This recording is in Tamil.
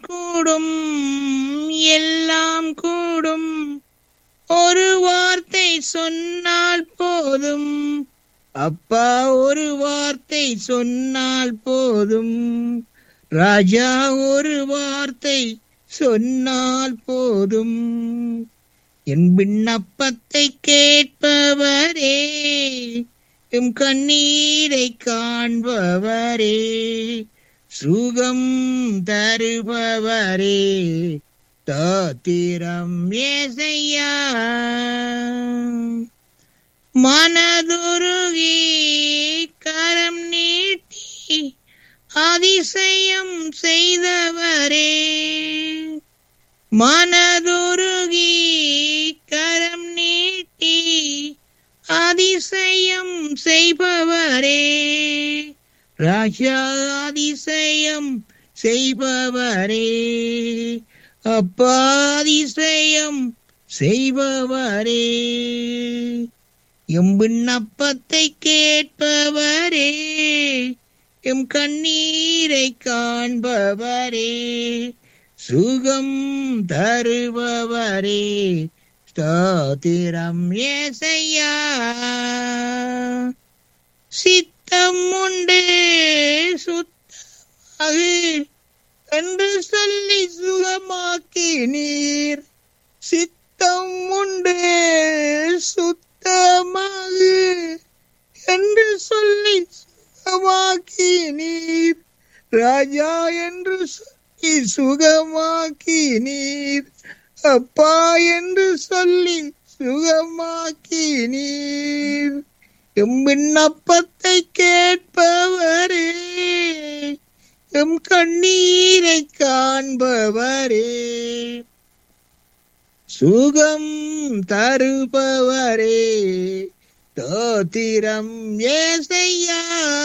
கூடும் எல்லாம் கூடும் ஒரு வார்த்தை சொன்னால் போதும் அப்பா ஒரு வார்த்தை சொன்னால் போதும் ராஜா ஒரு வார்த்தை சொன்னால் போதும் என் விண்ணப்பத்தை கேட்பவரே எம் கண்ணீரை காண்பவரே சுகம் தருபவரே தாத்திரம் ஏசையா மனதுருகி கரம் நீட்டி அதிசயம் செய்தவரே மனதுருகி கரம் நீட்டி அதிசயம் செய்பவரே ராஜா அதிசயம் செய்பவரே அப்பா அதிசயம் செய்பவரே எம் விண்ணப்பத்தை கேட்பவரே எம் கண்ணீரை காண்பவரே சுகம் தருபவரே ஸ்தோத்திரம் ஏசையா சித்தம் உண்டு சுத்தமாக என்று சொல்லி சுகமாக்கி நீர் சித்தம் உண்டு சுத்தமாக என்று சொல்லி சுகமாக்கி நீர் ராஜா என்று சொல்லி சுகமாக்கி நீர் அப்பா என்று சொல்லி சுகமாக்கி நீர் எம் விண்ணப்பத்தை கேட்பவரே எம் கண்ணீரை காண்பவரே சுகம் தருபவரே தோத்திரம் ஏசையா